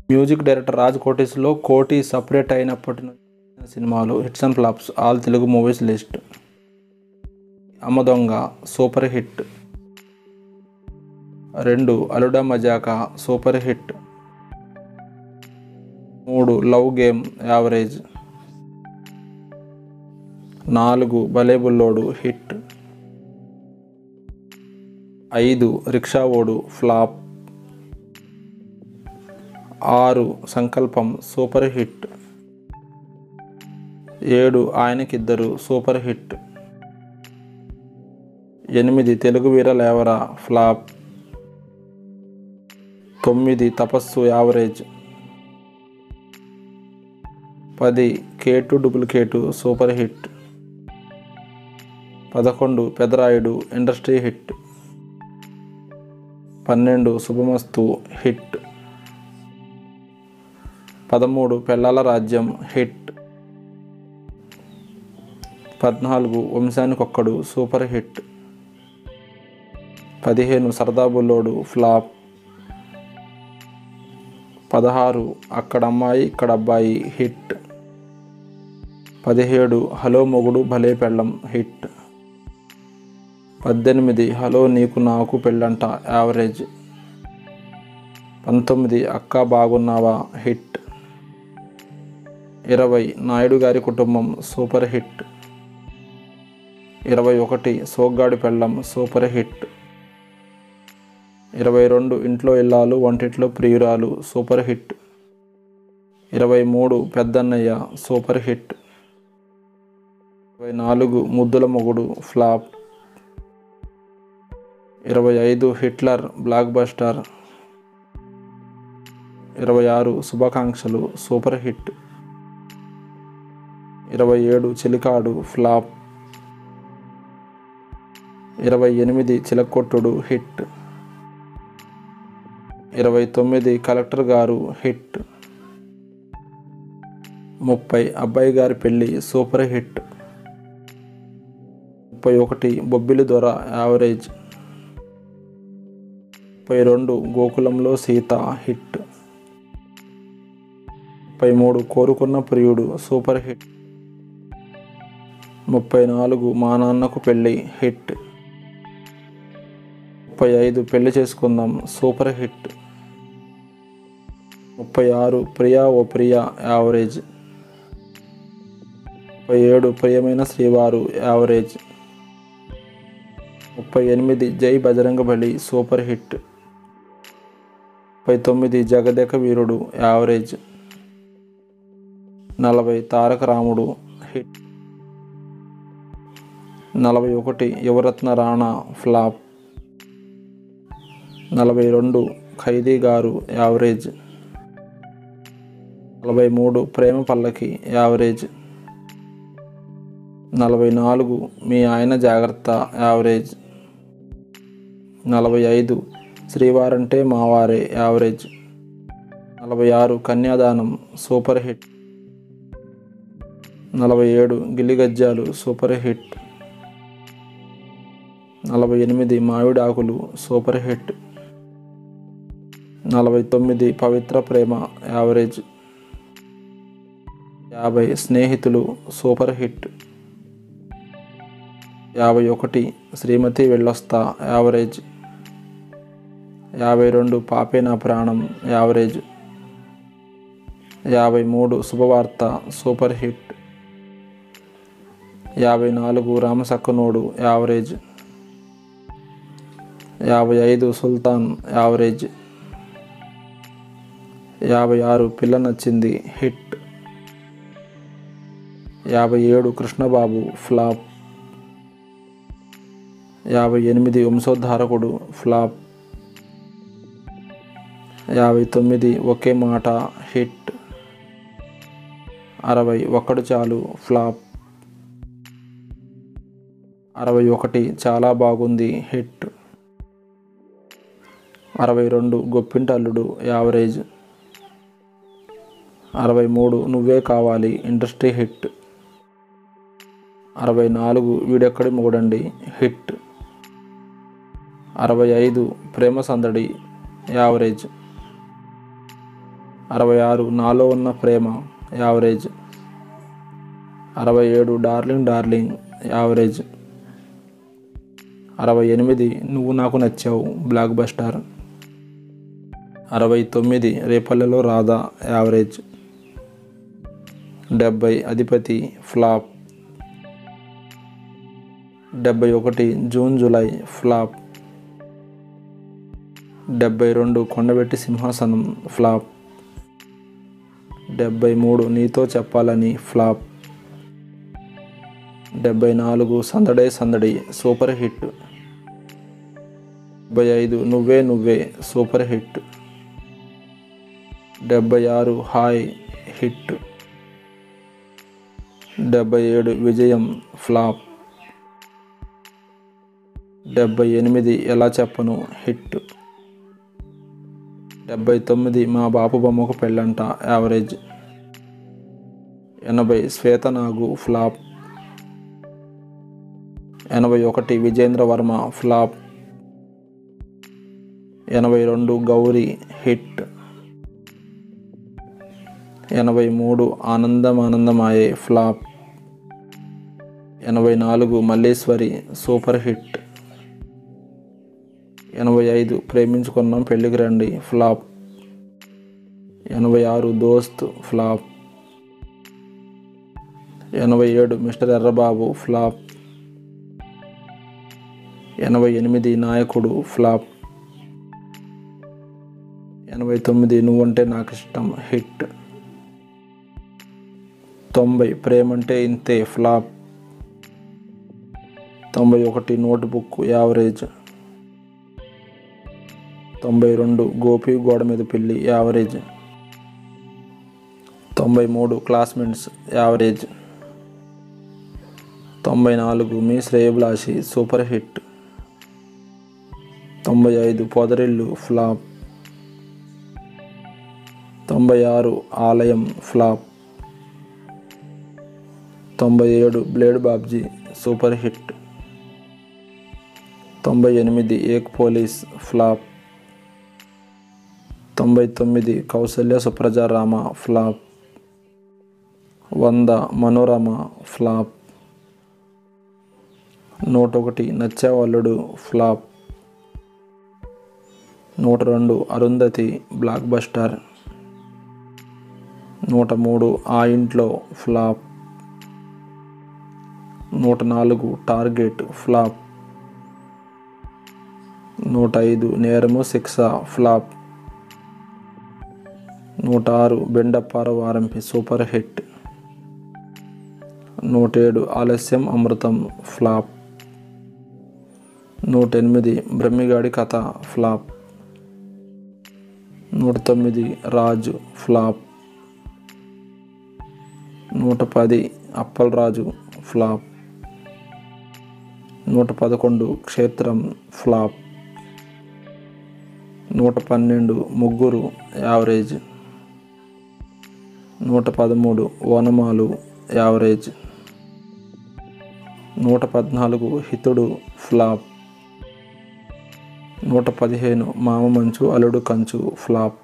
music director Raj కోటిస్లో కోటి separate అయినప్పటి నుంచి సినిమాలు hits and flops all Telugu movies list Ammadonga super hit రెండు అలుడా మజాకా సూపర్ హిట్ మూడు లవ్ గేమ్ యావరేజ్ నాలుగు భలే బుల్లోడు హిట్ ఐదు రిక్షా ఓడు ఫ్లాప్ ఆరు సంకల్పం సూపర్ హిట్ ఏడు ఆయనకిద్దరు సూపర్ హిట్ ఎనిమిది తెలుగు వీర లేవరా ఫ్లాప్ తొమ్మిది తపస్సు యావరేజ్ పది కేటు డూప్లికేటు సూపర్ హిట్ పదకొండు పెదరాయుడు ఇండస్ట్రీ హిట్ పన్నెండు శుభమస్తు హిట్ పదమూడు పెళ్ళాల రాజ్యం హిట్ పద్నాలుగు వంశానికొక్కడు సూపర్ హిట్ పదిహేను సరదా బుల్లోడు ఫ్లాప్ పదహారు అక్కడ అమ్మాయి ఇక్కడ అబ్బాయి హిట్ పదిహేడు హలో మొగుడు భలే పెళ్ళం హిట్ పద్దెనిమిది హలో నీకు నాకు పెళ్ళంట యావరేజ్ పంతొమ్మిది అక్క బాగున్నావా హిట్ ఇరవై నాయుడు గారి కుటుంబం సూపర్ హిట్ ఇరవై ఒకటి సోగ్గాడి పెళ్ళం సూపర్ హిట్ ఇరవై రెండు ఇంట్లో ఇల్లాలు వంటింట్లో ప్రియురాలు సూపర్ హిట్ ఇరవై మూడు పెద్దన్నయ్య సూపర్ హిట్ ఇరవై నాలుగు ముద్దుల మొగుడు ఫ్లాప్ ఇరవై ఐదు హిట్లర్ బ్లాక్ బస్టర్ ఇరవై ఆరు శుభాకాంక్షలు సూపర్ హిట్ ఇరవై ఏడు చిలికాడు ఫ్లాప్ ఇరవై ఎనిమిది చిలకొట్టుడు హిట్ ఇరవై తొమ్మిది కలెక్టర్ గారు హిట్ ముప్పై అబ్బాయి గారి పెళ్ళి సూపర్ హిట్ ముప్పై ఒకటి బొబ్బిలి దొర యావరేజ్ ముప్పై రెండు గోకులంలో సీత హిట్ ముప్పై మూడు కోరుకున్న ప్రియుడు సూపర్ హిట్ ముప్పై నాలుగు మా నాన్నకు పెళ్ళి హిట్ ముప్పై ఐదు పెళ్లి చేసుకుందాం సూపర్ హిట్ ముప్పై ఆరు ప్రియా ఓ ప్రియా యావరేజ్ ముప్పై ఏడు ప్రియమైన శ్రీవారు యావరేజ్ ముప్పై ఎనిమిది జై బజరంగ బలి సూపర్ హిట్ ముప్పై తొమ్మిది జగదేక వీరుడు యావరేజ్ నలభై తారక రాముడు హిట్ నలభై ఒకటి యువరత్న రాణా ఫ్లాప్ నలభై రెండు ఖైదీ గారు యావరేజ్ నలభై మూడు ప్రేమ పల్లకి యావరేజ్ నలభై నాలుగు మీ ఆయన జాగ్రత్త యావరేజ్ నలభై ఐదు శ్రీవారంటే మావారే యావరేజ్ నలభై ఆరు కన్యాదానం సూపర్ హిట్ నలభై ఏడు గిల్లిగజ్జాలు సూపర్ హిట్ నలభై ఎనిమిది మామిడి ఆకులు సూపర్ హిట్ నలభై తొమ్మిది పవిత్ర ప్రేమ యావరేజ్ యాభై స్నేహితులు సూపర్ హిట్ యాభై ఒకటి శ్రీమతి వెళ్ళొస్తా యావరేజ్ యాభై రెండు పాపే నా ప్రాణం యావరేజ్ యాభై మూడు శుభవార్త సూపర్ హిట్ యాభై నాలుగు రామసక్కనోడు యావరేజ్ యాభై ఐదు సుల్తాన్ యావరేజ్ యాభై ఆరు పిల్ల నచ్చింది హిట్ యాభై ఏడు కృష్ణబాబు ఫ్లాప్ యాభై ఎనిమిది వంశోద్ధారకుడు ఫ్లాప్ యాభై తొమ్మిది ఒకే మాట హిట్ అరవై ఒక్కడు చాలు ఫ్లాప్ అరవై ఒకటి చాలా బాగుంది హిట్ అరవై రెండు గొప్పింటల్లుడు యావరేజ్ అరవై మూడు నువ్వే కావాలి ఇండస్ట్రీ హిట్ అరవై నాలుగు వీడెక్కడి మొగడండి హిట్ అరవై ఐదు ప్రేమ సందడి యావరేజ్ అరవై ఆరు నాలో ఉన్న ప్రేమ యావరేజ్ అరవై ఏడు డార్లింగ్ డార్లింగ్ యావరేజ్ అరవై ఎనిమిది నువ్వు నాకు నచ్చావు బ్లాక్ బస్టర్ అరవై తొమ్మిది రేపల్లెలో రాధా యావరేజ్ డెబ్బై అధిపతి ఫ్లాప్ డెబ్బై ఒకటి జూన్ జూలై ఫ్లాప్ డెబ్బై రెండు కొండబెట్టి సింహాసనం ఫ్లాప్ డెబ్బై మూడు నీతో చెప్పాలని ఫ్లాప్ డెబ్బై నాలుగు సందడే సందడి సూపర్ హిట్ డెబ్బై ఐదు నువ్వే నువ్వే సూపర్ హిట్ డెబ్బై ఆరు హాయ్ హిట్ డెబ్బై ఏడు విజయం ఫ్లాప్ డెబ్బై ఎనిమిది ఎలా చెప్పను హిట్ డెబ్బై తొమ్మిది మా బాపు బొమ్మకు పెళ్ళంట యావరేజ్ ఎనభై శ్వేతనాగు ఫ్లాప్ ఎనభై ఒకటి విజేంద్ర వర్మ ఫ్లాప్ ఎనభై రెండు గౌరీ హిట్ ఎనభై మూడు ఆనందం ఆనందమాయే ఫ్లాప్ ఎనభై నాలుగు మల్లేశ్వరి సూపర్ హిట్ ఎనభై ఐదు ప్రేమించుకున్నాం పెళ్ళికి రండి ఫ్లాప్ ఎనభై ఆరు దోస్త్ ఫ్లాప్ ఎనభై ఏడు మిస్టర్ ఎర్రబాబు ఫ్లాప్ ఎనభై ఎనిమిది నాయకుడు ఫ్లాప్ ఎనభై తొమ్మిది నువ్వంటే నాకు ఇష్టం హిట్ తొంభై ప్రేమంటే ఇంతే ఫ్లాప్ తొంభై ఒకటి నోట్బుక్ యావరేజ్ తొంభై రెండు గోపి గోడ మీద పెళ్ళి యావరేజ్ తొంభై మూడు క్లాస్మేట్స్ యావరేజ్ తొంభై నాలుగు మీ శ్రేయభిలాషి సూపర్ హిట్ తొంభై ఐదు పొదరిల్లు ఫ్లాప్ తొంభై ఆరు ఆలయం ఫ్లాప్ తొంభై ఏడు బ్లేడ్ బాబ్జీ సూపర్ హిట్ తొంభై ఎనిమిది ఏక్ పోలీస్ ఫ్లాప్ తొంభై తొమ్మిది కౌసల్య సుప్రజారామ ఫ్లాప్ వంద మనోరమ ఫ్లాప్ నూట ఒకటి నచ్చేవాళ్ళుడు ఫ్లాప్ నూట రెండు అరుంధతి బ్లాక్ బస్టర్ నూట మూడు ఆ ఇంట్లో ఫ్లాప్ నూట నాలుగు టార్గెట్ ఫ్లాప్ నూట ఐదు నేరము శిక్ష ఫ్లాప్ నూట ఆరు బెండప్పార వారంపి సూపర్ హిట్ నూట ఏడు ఆలస్యం అమృతం ఫ్లాప్ నూట ఎనిమిది బ్రహ్మిగాడి కథ ఫ్లాప్ నూట తొమ్మిది రాజు ఫ్లాప్ నూట పది అప్పలరాజు ఫ్లాప్ నూట పదకొండు క్షేత్రం ఫ్లాప్ నూట పన్నెండు ముగ్గురు యావరేజ్ నూట పదమూడు ఓనమాలు యావరేజ్ నూట పద్నాలుగు హితుడు ఫ్లాప్ నూట పదిహేను మామ మంచు అల్లుడు కంచు ఫ్లాప్